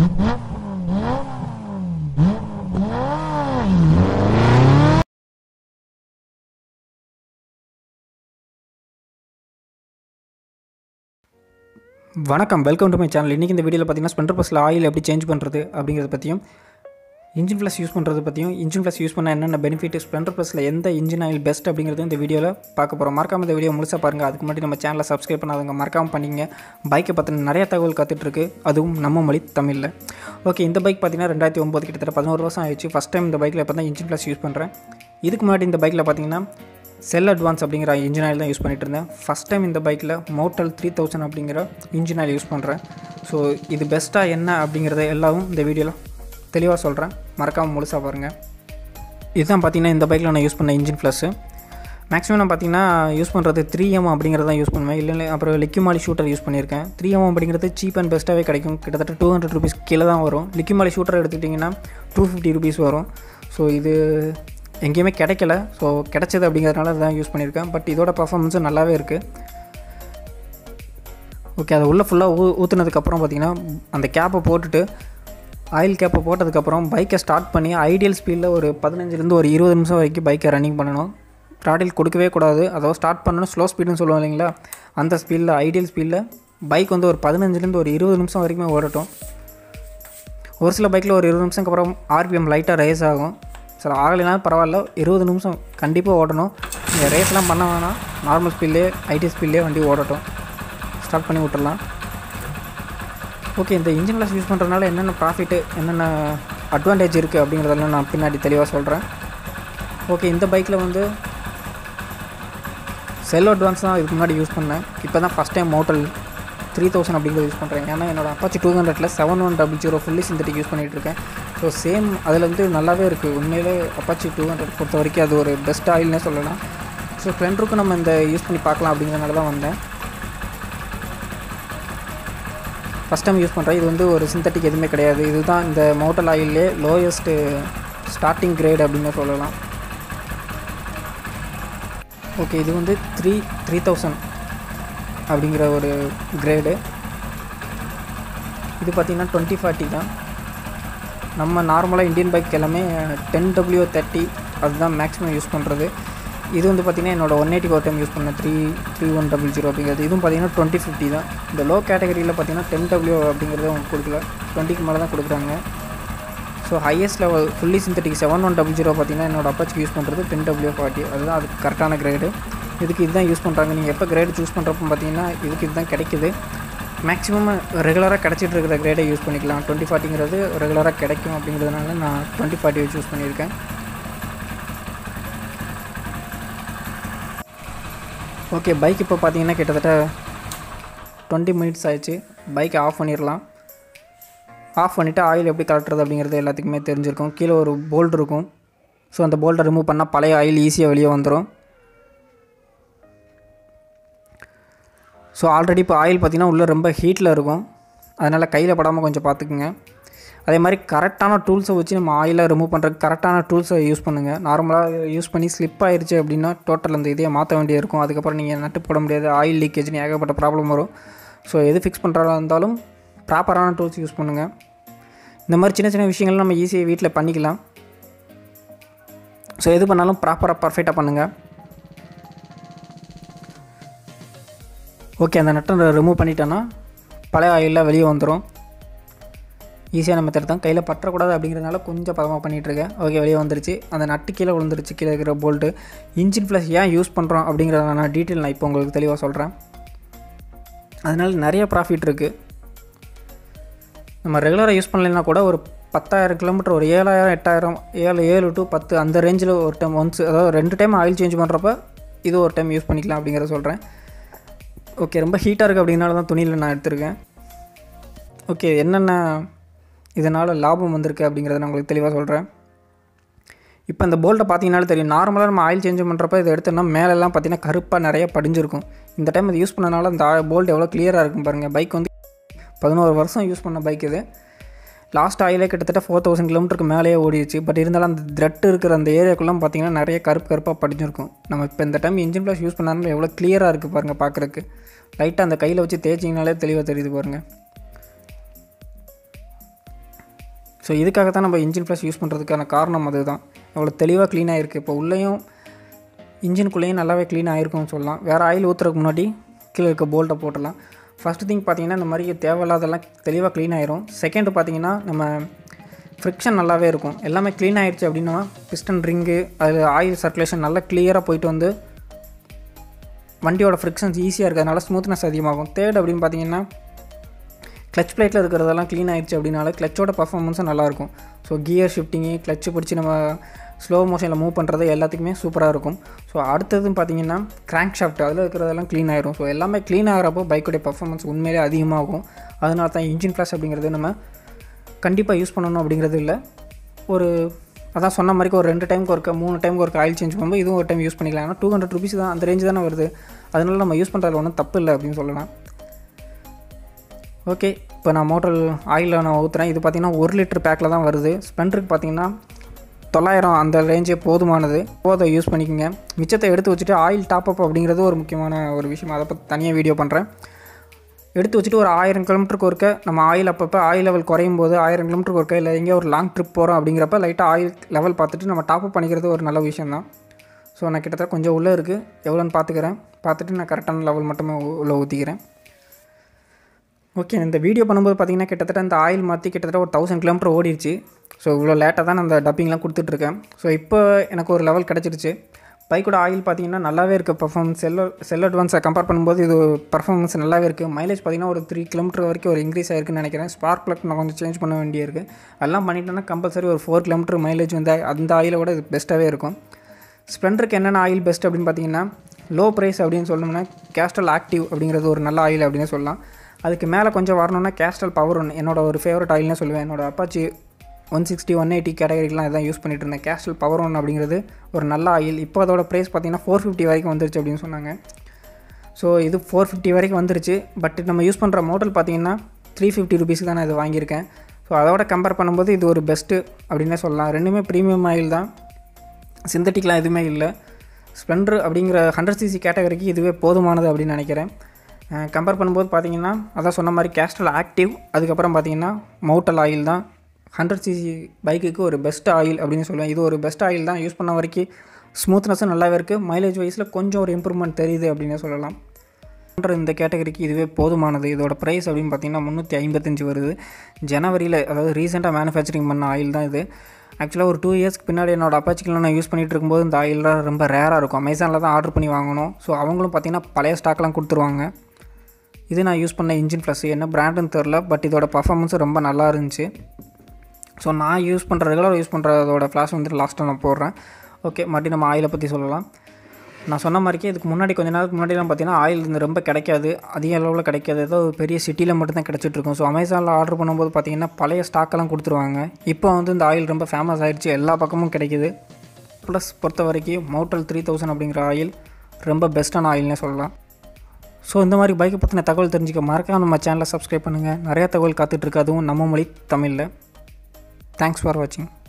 வணக்கம் welcome to my channel இன்றைக்கி இந்த வீடியோவில் பார்த்தீங்கன்னா ஸ்பெண்டர் ப்ளஸில் ஆயில் எப்படி சேஞ்ச் பண்ணுறது அப்படிங்கிறத பற்றியும் இன்ஜின் ப்ளஸ் யூஸ் பண்ணுறது பற்றியும் இன்ஜின் ப்ளஸ் யூஸ் பண்ண என்னென்ன பெனிஃபிட் ஸ்பெண்டர் ப்ளஸில் எந்த இன்ஜின் ஆயில் பெஸ்ட் அப்படிங்கிறது இந்த வீடியோவில் பார்க்க போகிறோம் மறக்காம இந்த வீடியோ முழுசாக பாருங்கள் அதுக்கு முன்னாடி நம்ம சேனலை சப்ஸ்கிரைப் பண்ணாதவங்க மறக்காமல் பண்ணிங்க பைக்கை பற்றின நிறைய தகவல் கற்றுட்ருக்கு அதுவும் நம்ம மொழி தமிழில் ஓகே இந்த பைக் பார்த்தீங்கன்னா ரெண்டாயிரத்தி ஒம்பது கிட்டத்தட்ட பதினோரு வருஷம் ஆயிடுச்சு ஃபஸ்ட் டைம் இந்த பைக்கில் இப்போ தான் இன்ஜின் ப்ளஸ் யூஸ் பண்ணுறேன் இதுக்கு முன்னாடி இந்த பைக்கில் பார்த்தீங்கன்னா செல் அட்வான்ஸ் அப்படிங்கிற இன்ஜின் ஆயில் தான் யூஸ் பண்ணிட்டு இருந்தேன் ஃபஸ்ட் டைம் இந்த பைக்கில் மோட்டல் த்ரீ தௌசண்ட் அப்படிங்கிற இன்ஜின் ஆயில் யூஸ் பண்ணுறேன் ஸோ இது பெஸ்ட்டாக என்ன அப்படிங்கிறத எல்லாவும் இந்த வீடியோவில் தெளிவாக சொல்கிறேன் மறக்காமல் முழுசாக பாருங்கள் இதுதான் பார்த்தீங்கன்னா இந்த பைக்கில் நான் யூஸ் பண்ண இன்ஜின் ப்ளஸ்ஸு மேக்ஸிமம் நான் பார்த்தீங்கன்னா யூஸ் பண்ணுறது த்ரீ எம் அப்படிங்கிறத தான் யூஸ் பண்ணுவேன் இல்லை அப்புறம் லிக்யூமாலி ஷூட்டர் யூஸ் பண்ணியிருக்கேன் த்ரீ எம் அப்படிங்கிறது சீப் அண்ட் பெஸ்ட்டாகவே கிடைக்கும் கிட்டத்தட்ட டூ ஹண்ட்ரட் ருபீஸ் கீழே தான் வரும் லிக்யூமாலி ஷூட்டர் எடுத்துக்கிட்டிங்கன்னா டூ ஃபிஃப்டி ருபீஸ் வரும் ஸோ இது எங்கேயுமே கிடைக்கல ஸோ கிடைச்சது அப்படிங்கிறதுனால தான் யூஸ் பண்ணியிருக்கேன் பட் இதோட பர்ஃபார்மன்ஸும் நல்லாவே இருக்குது ஓகே அதை உள்ளே ஃபுல்லாக ஊ ஊற்றுனதுக்கப்புறம் பார்த்தீங்கன்னா அந்த கேப்பை போட்டுட்டு ஆயில் கேப்பை போட்டதுக்கப்புறம் பைக்கை ஸ்டார்ட் பண்ணி ஐடியல் ஸ்பீடில் ஒரு பதினஞ்சுலேருந்து ஒரு இருபது நிமிஷம் வரைக்கும் பைக்கை ரன்னிங் பண்ணணும் த்ராட்டில் கொடுக்கவே கூடாது அதாவது ஸ்டார்ட் பண்ணணும் ஸ்லோ ஸ்பீடுன்னு சொல்லுவோம் இல்லைங்களா அந்த ஸ்பீடில் ஐடியல் ஸ்பீடில் பைக் வந்து ஒரு பதினஞ்சுலேருந்து ஒரு இருபது நிமிஷம் வரைக்குமே ஓடட்டும் ஒரு சில பைக்கில் ஒரு இருபது நிமிஷத்துக்கு அப்புறம் ஆர்பிஎம் லைட்டாக ரேஸ் ஆகும் சில ஆகலைனாலும் பரவாயில்ல இருபது நிமிஷம் கண்டிப்பாக ஓடணும் நீங்கள் ரேஸ்லாம் பண்ண வேணாம் நார்மல் ஸ்பீட்லேயே ஐடி ஸ்பீட்லேயே வண்டி ஓடட்டும் ஸ்டார்ட் பண்ணி விட்டுறலாம் ஓகே இந்த இன்ஜின் கிளாஸ் யூஸ் பண்ணுறதுனால என்னென்ன ப்ராஃபிட்டு என்னென்ன அட்வான்டேஜ் இருக்குது அப்படிங்கிறதெல்லாம் நான் பின்னாடி தெளிவாக சொல்கிறேன் ஓகே இந்த பைக்கில் வந்து செல் அட்வான்ஸ் தான் இதுக்கு முன்னாடி யூஸ் பண்ணேன் இப்போ தான் first time Motul three thousand அப்படிங்கிறது யூஸ் பண்ணுறேன் ஏன்னா என்னோட அப்பாச்சி டூ ஹண்ட்ரட்ல seven one double zero fully synthetic use பண்ணிகிட்டு இருக்கேன் ஸோ சேம் அதில் வந்து நல்லாவே இருக்குது உண்மையிலே அப்பாச்சி டூ ஹண்ட்ரட் பொறுத்த வரைக்கும் அது ஒரு பெஸ்ட் ஆயில்னே சொல்லலாம் ஸோ ஃப்ரெண்டுக்கும் நம்ம இந்த யூஸ் பண்ணி பார்க்கலாம் அப்படிங்கிறனால தான் வந்தேன் ஃபஸ்ட் டைம் யூஸ் பண்ணுறேன் இது வந்து ஒரு சிந்தட்டிக் எதுவுமே கிடையாது இதுதான் இந்த மோட்டல் ஆயிலே லோயஸ்ட்டு ஸ்டார்டிங் கிரேட் அப்படின்னு சொல்லலாம் ஓகே இது வந்து த்ரீ த்ரீ தௌசண்ட் அப்படிங்கிற ஒரு கிரேடு இது பார்த்திங்கன்னா டுவெண்ட்டி ஃபார்ட்டி தான் நம்ம நார்மலாக இந்தியன் பைக் எல்லாமே டென் டபிள்யூ தேர்ட்டி அதுதான் மேக்ஸிமம் யூஸ் பண்ணுறது இது வந்து பார்த்திங்கன்னா என்னோட ஒன் எயிட்டி ஒரு டைம் யூஸ் பண்ணேன் three three one double zero அப்படிங்கிறது இதுவும் பார்த்திங்கன்னா டுவெண்ட்டி ஃபிஃப்டி தான் இந்த லோ கேட்டகரியில் பார்த்திங்கன்னா டென் டபிள்யூ அப்படிங்கிறது அவங்க கொடுக்கல டுவெண்ட்டிக்கு மேலே தான் கொடுக்குறாங்க so highest level fully synthetic seven one double zero பார்த்திங்கன்னா என்னோட அப்பாச்சுக்கு யூஸ் பண்ணுறது டென் டபிள்யூ ஃபார்ட்டி அதுதான் அதுக்கு கரெக்டான கிரேடு இதுக்கு இதுதான் யூஸ் பண்ணுறாங்க நீங்கள் எப்போ கிரேடு சூஸ் பண்ணுறப்போ பார்த்தீங்கன்னா இதுக்கு இதுதான் கிடைக்குது மேக்ஸிமம் ரெகுலராக கிடச்சிட்டு இருக்கிற கிரேடை யூஸ் பண்ணிக்கலாம் டுவெண்ட்டி ஃபார்ட்டிங்கிறது ரெகுலராக கிடைக்கும் அப்படிங்கிறதுனால நான் டுவெண்ட்டி ஃபார்ட்டியை சூஸ் பண்ணியிருக்கேன் ஓகே பைக் இப்போ பார்த்தீங்கன்னா கிட்டத்தட்ட டுவெண்ட்டி மினிட்ஸ் ஆயிடுச்சு பைக்கை ஆஃப் பண்ணிடலாம் ஆஃப் பண்ணிவிட்டு ஆயில் எப்படி கலட்டுறது அப்படிங்கிறது எல்லாத்துக்குமே தெரிஞ்சிருக்கும் கீழே ஒரு போல்ட் இருக்கும் ஸோ அந்த போல்ட்டை ரிமூவ் பண்ணால் பழைய ஆயில் ஈஸியாக வெளியே வந்துடும் ஸோ ஆல்ரெடி இப்போ ஆயில் பார்த்திங்கன்னா உள்ளே ரொம்ப ஹீட்டில் இருக்கும் அதனால் கையில் படாமல் கொஞ்சம் பார்த்துக்குங்க அதே மாதிரி கரெக்டான டூல்ஸை வச்சு நம்ம ஆயிலை ரிமூவ் பண்ணுறதுக்கு கரெக்டான டூல்ஸை யூஸ் பண்ணுங்கள் நார்மலாக யூஸ் பண்ணி ஸ்லிப் ஆயிடுச்சு அப்படின்னா டோட்டல் அந்த இதையே மாற்ற வேண்டிய இருக்கும் அதுக்கப்புறம் நீங்கள் நட்டு போட முடியாது ஆயில் லீக்கேஜ்னு ஏகப்பட்ட ப்ராப்ளம் வரும் ஸோ எது ஃபிக்ஸ் பண்ணுறதா இருந்தாலும் ப்ராப்பரான டூல்ஸ் யூஸ் பண்ணுங்கள் இந்த மாதிரி சின்ன சின்ன விஷயங்கள் நம்ம ஈஸியாக வீட்டில் பண்ணிக்கலாம் ஸோ எது பண்ணாலும் ப்ராப்பராக பர்ஃபெக்டாக பண்ணுங்கள் ஓகே அந்த நட்டை ரிமூவ் பண்ணிட்டோன்னா பழைய ஆயிலில் வெளியே வந்துடும் ஈஸியான மெத்தட் தான் கையில் பற்றக்கூடாது அப்படிங்கிறதுனால கொஞ்சம் பதமாக பண்ணிகிட்ருக்கேன் ஓகே வெளியே வந்துருச்சு அந்த நட்டு கீழே விழுந்துருச்சு கீழே இருக்கிற போல்ட்டு இன்ஜின் ப்ளஸ் ஏன் யூஸ் பண்ணுறோம் அப்படிங்கிறத நான் டீட்டெயில் நான் இப்போ உங்களுக்கு தெளிவாக சொல்கிறேன் அதனால் நிறைய ப்ராஃபிட் இருக்குது நம்ம ரெகுலராக யூஸ் பண்ணலைன்னா கூட ஒரு பத்தாயிரம் கிலோமீட்டர் ஒரு ஏழாயிரம் எட்டாயிரம் ஏழு ஏழு டு பத்து அந்த ரேஞ்சில் ஒரு டைம் ஒன்ஸ் அதாவது ரெண்டு டைம் ஆயில் சேஞ்ச் பண்ணுறப்ப இது ஒரு டைம் யூஸ் பண்ணிக்கலாம் அப்படிங்கிறத சொல்கிறேன் ஓகே ரொம்ப ஹீட்டாக இருக்குது அப்படின்னால தான் துணியில் நான் எடுத்திருக்கேன் ஓகே என்னென்ன இதனால் லாபம் வந்திருக்கு அப்படிங்கிறத நான் உங்களுக்கு தெளிவாக சொல்கிறேன் இப்போ இந்த போல்ட்டை பார்த்தீங்கனாலும் தெரியும் நார்மலாக நம்ம ஆயில் சேஞ்ச் பண்ணுறப்ப இதை எடுத்தோம்னா மேலெல்லாம் பார்த்தீங்கன்னா கருப்பாக நிறைய படிஞ்சிருக்கும் இந்த டைம் இது யூஸ் பண்ணனால அந்த போல்ட் எவ்வளோ கிளியராக இருக்கும் பாருங்கள் பைக் வந்து பதினோரு வருஷம் யூஸ் பண்ண பைக் இது லாஸ்ட் ஆயிலே கிட்டத்தட்ட ஃபோர் தௌசண்ட் கிலோமீட்டருக்கு மேலேயே ஓடிடுச்சு பட் இருந்தாலும் அந்த த்ரெட் இருக்கிற அந்த ஏரியாக்குள்ளே பார்த்தீங்கன்னா நிறைய கருப்பு கருப்பாக படிஞ்சிருக்கும் நம்ம இப்போ இந்த டைம் இன்ஜின் ப்ளஸ் யூஸ் பண்ணாலும் எவ்வளோ கிளியராக இருக்குது பாருங்கள் பார்க்குறக்கு லைட்டாக அந்த கையில் வச்சு தேய்ச்சிங்கனாலே தெளிவாக தெரியுது பாருங்கள் ஸோ இதுக்காக தான் நம்ம இன்ஜின் ப்ளஸ் யூஸ் பண்ணுறதுக்கான காரணம் அதுதான் எவ்வளோ தெளிவாக க்ளீனாக இருக்குது இப்போ உள்ளேயும் இன்ஜினுக்குள்ளேயும் நல்லாவே க்ளீன் ஆகிருக்கும்னு சொல்லலாம் வேறு ஆயில் ஊற்றுறதுக்கு முன்னாடி கீழே இருக்க போல்ட்டை போட்டுடலாம் ஃபஸ்ட்டு திங் பார்த்தீங்கன்னா இந்த மாதிரி தேவையில்லாதெல்லாம் தெளிவாக க்ளீன் ஆயிரும் செகண்டு பார்த்தீங்கன்னா நம்ம ஃப்ரிக்ஷன் நல்லாவே இருக்கும் எல்லாமே க்ளீன் ஆயிடுச்சு அப்படின்னா பிஸ்டன் ரிங்கு அது ஆயில் சர்க்குலேஷன் நல்லா கிளியராக போயிட்டு வந்து வண்டியோட ஃப்ரிக்ஷன்ஸ் ஈஸியாக இருக்கிறதுனால ஸ்மூத்னஸ் அதிகமாகும் தேர்ட் அப்படின்னு பார்த்தீங்கன்னா கிளச் பிளேட்டில் இருக்கிறதெல்லாம் க்ளீன் ஆயிடுச்சு அப்படின்னால கிளச்சோட பர்ஃபார்மன்ஸும் நல்லாயிருக்கும் ஸோ கியர் ஷிஃப்டிங்கு கிளச்சு பிடிச்சி நம்ம ஸ்லோ மோஷனில் மூவ் பண்ணுறது எல்லாத்துக்குமே சூப்பராக இருக்கும் ஸோ அடுத்ததும் பார்த்தீங்கன்னா கிராங்க் ஷாஃப்ட் அதில் இருக்கிறதெல்லாம் க்ளீன் ஆயிரும் ஸோ எல்லாமே க்ளீன் ஆகிறப்போ பைக்குடைய பர்ஃபார்மன்ஸ் உண்மையிலே அதிகமாகும் அதனால தான் இன்ஜின் ஃப்ளாஷ் அப்படிங்கிறது நம்ம கண்டிப்பாக யூஸ் பண்ணணும் அப்படிங்கிறது இல்லை ஒரு அதான் சொன்ன மாதிரி ஒரு ரெண்டு டைமுக்கு ஒருக்க மூணு டைமுக்கு ஒருக்க ஆயில் சேஞ்ச் பண்ணும்போது இதுவும் ஒரு டைம் யூஸ் பண்ணிக்கலாம் ஏன்னா டூ ஹண்ட்ரட் ருபீஸ் தான் அந்த ரேஞ்சு தானே வருது அதனால நம்ம யூஸ் பண்ணுறதுல ஒன்றும் தப்பு இல்லை அப்படின்னு சொல்லலாம் ஓகே இப்போ நான் மோட்டர் ஆயிலில் நான் ஊற்றுறேன் இது பார்த்திங்கன்னா ஒரு லிட்டர் பேக்கில் தான் வருது ஸ்பெண்டருக்கு பார்த்தீங்கன்னா தொள்ளாயிரம் அந்த ரேஞ்சே போதுமானது போதை யூஸ் பண்ணிக்கோங்க மிச்சத்தை எடுத்து வச்சுட்டு ஆயில் டாப் அப் அப்படிங்கிறது ஒரு முக்கியமான ஒரு விஷயம் அதை பற்றி தனியாக வீடியோ பண்ணுறேன் எடுத்து வச்சுட்டு ஒரு ஆயிரம் கிலோமீட்டருக்கு ஒருக்க நம்ம ஆயில் அப்பப்போ ஆயில் லெவல் குறையும் போது ஆயிரம் கிலோமீட்டருக்கு ஒருக்க இல்லை எங்கேயோ ஒரு லாங் ட்ரிப் போகிறோம் அப்படிங்கிறப்ப லைட்டாக ஆயில் லெவல் பார்த்துட்டு நம்ம டாப் அப் பண்ணிக்கிறது ஒரு நல்ல விஷயம் தான் ஸோ நான் கிட்டத்தட்ட கொஞ்சம் உள்ளே இருக்குது எவ்வளோன்னு பார்த்துக்கிறேன் பார்த்துட்டு நான் கரெக்டான லெவல் மட்டுமே உள்ளே ஊற்றிக்கிறேன் ஓகே இந்த வீடியோ பண்ணும்போது பார்த்தீங்கன்னா கிட்டத்தட்ட இந்த ஆயில் மாற்றி கிட்டத்தட்ட ஒரு தௌசண்ட் கிலோமீட்டர் ஓடிடுச்சு ஸோ இவ்வளோ லேட்டாக தான் நான் அந்த டப்பிங்லாம் கொடுத்துட்ருக்கேன் ஸோ இப்போ எனக்கு ஒரு லெவல் கிடச்சிருச்சு பைக்கோட ஆயில் பார்த்தீங்கன்னா நல்லாவே இருக்குது பர்ஃபார்மன்ஸ் செல் செல் அட்வான்ஸை கம்பேர் பண்ணும்போது இது பர்ஃபார்மன்ஸ் நல்லாவே இருக்குது மைலேஜ் பார்த்தீங்கன்னா ஒரு த்ரீ கிலோமீட்டர் வரைக்கும் ஒரு இன்க்ரீஸ் ஆயிருக்குன்னு நினைக்கிறேன் ஸ்பார்க் ப்ளக் நான் கொஞ்சம் சேஞ்ச் பண்ண வேண்டியிருக்கு அதெல்லாம் பண்ணிட்டேன்னா கம்பல்சரி ஒரு ஃபோர் கிலோமீட்டர் மைலேஜ் வந்து அந்த ஆயிலை விட இது பெஸ்ட்டாகவே இருக்கும் ஸ்ப்ளெண்டருக்கு என்னென்ன ஆயில் பெஸ்ட் அப்படின்னு பார்த்தீங்கன்னா லோ ப்ரைஸ் அப்படின்னு சொல்லணும்னா கேஸ்ட்ரல் ஆக்டிவ் அப்படிங்கிறது ஒரு நல்ல ஆயில் அப்படின்னு சொல்லலாம் அதுக்கு மேலே கொஞ்சம் வரணும்னா கேஸ்ட்ரல் பவர் ஒன் என்னோட ஒரு ஃபேவரட் ஆயில்னு சொல்லுவேன் என்னோட Apache one sixty one eighty கேட்டகரிக்கெலாம் இதான் யூஸ் பண்ணிட்டு இருந்தேன் கேஸ்ட்ரல் பவர் ஒன் அப்படிங்கிறது ஒரு நல்ல ஆயில் இப்போ அதோட ப்ரைஸ் பார்த்தீங்கன்னா ஃபோர் ஃபிஃப்டி வரைக்கும் வந்துருச்சு அப்படின்னு சொன்னாங்க ஸோ இது ஃபோர் ஃபிஃப்டி வரைக்கும் வந்துருச்சு பட் நம்ம யூஸ் பண்ணுற மோட்டல் பார்த்தீங்கன்னா த்ரீ ஃபிஃப்டி ருபீஸ்க்கு தான் நான் இது வாங்கியிருக்கேன் ஸோ அதோட கம்பேர் பண்ணும்போது இது ஒரு பெஸ்ட்டு அப்படின்னே சொல்லலாம் ரெண்டுமே ப்ரீமியம் ஆயில் தான் சிந்தட்டிக்லாம் எதுவுமே இல்லை ஸ்ப்ளெண்டர் அப்படிங்கிற ஹண்ட்ரட் சிசி கேட்டகரிக்கு இதுவே போதுமானது அப்படின்னு நினைக்கிறேன் கம்பேர் பண்ணும்போது பார்த்தீங்கன்னா அதான் சொன்ன மாதிரி கேஸ்ட்ரல் ஆக்டிவ் அதுக்கப்புறம் பார்த்தீங்கன்னா மவுட்டல் ஆயில் தான் ஹண்ட்ரட் சிசி பைக்குக்கு ஒரு பெஸ்ட் ஆயில் அப்படின்னு சொல்லுவேன் இது ஒரு பெஸ்ட் ஆயில் தான் யூஸ் பண்ண வரைக்கும் ஸ்மூத்னஸும் நல்லாவே இருக்குது மைலேஜ் வைஸில் கொஞ்சம் ஒரு இம்ப்ரூவ்மெண்ட் தெரியுது அப்படின்னு சொல்லலாம் இந்த கேட்டகரிக்கு இதுவே போதுமானது இதோட ப்ரைஸ் அப்படின்னு பார்த்தீங்கன்னா முந்நூற்றி ஐம்பத்தஞ்சு வருது ஜனவரியில் அதாவது ரீசெண்டாக மேனுஃபேக்சரிங் பண்ண ஆயில் தான் இது ஆக்சுவலாக ஒரு டூ இயர்ஸ்க்கு பின்னாடி என்னோட அப்பாச்சிக்கெலாம் நான் யூஸ் பண்ணிகிட்டு இருக்கும்போது இந்த ஆயிலாம் ரொம்ப ரேராக இருக்கும் அமேசானில் தான் ஆர்டர் பண்ணி வாங்கணும் ஸோ அவங்களும் பார்த்தீங்கன்னா பழைய ஸ்டாக்லாம் கொடுத்துருவாங்க இது நான் யூஸ் பண்ண இன்ஜின் ப்ளஸ் என்ன பிராண்டுன்னு தெரில பட் இதோட பர்ஃபார்மன்ஸும் ரொம்ப நல்லா இருந்துச்சு ஸோ நான் யூஸ் பண்ணுற ரெகுலர் யூஸ் பண்ணுறதோட ஃப்ளாஷ் வந்துட்டு லாஸ்ட்டாக நான் போடுறேன் ஓகே மறுபடியும் நம்ம ஆயிலை பற்றி சொல்லலாம் நான் சொன்ன மாதிரிக்கே இதுக்கு முன்னாடி கொஞ்ச நாளுக்கு முன்னாடிலாம் பார்த்தீங்கன்னா ஆயில் வந்து ரொம்ப கிடைக்காது அதிக அளவில் கிடைக்காது ஏதோ ஒரு பெரிய சிட்டியில் மட்டும்தான் கிடச்சிட்ருக்கும் ஸோ அமேசானில் ஆர்டர் பண்ணும்போது பார்த்தீங்கன்னா பழைய ஸ்டாக்கெல்லாம் கொடுத்துருவாங்க இப்போ வந்து இந்த ஆயில் ரொம்ப ஃபேமஸ் ஆயிடுச்சு எல்லா பக்கமும் கிடைக்கிது ப்ளஸ் பொறுத்த வரைக்கும் மோட்டல் த்ரீ தௌசண்ட் அப்படிங்கிற ஆயில் ரொம்ப பெஸ்ட்டான ஆயில்னே சொல்லலாம் ஸோ இந்த மாதிரி பைக்கை பற்றின தகவல் தெரிஞ்சுக்க மறக்காம நம்ம சேனலை சப்ஸ்கிரைப் பண்ணுங்கள் நிறையா தகவல் காத்துட்ருக்கு அதுவும் நம்ம மொழி தமிழில் தேங்க்ஸ் ஃபார் வாட்சிங்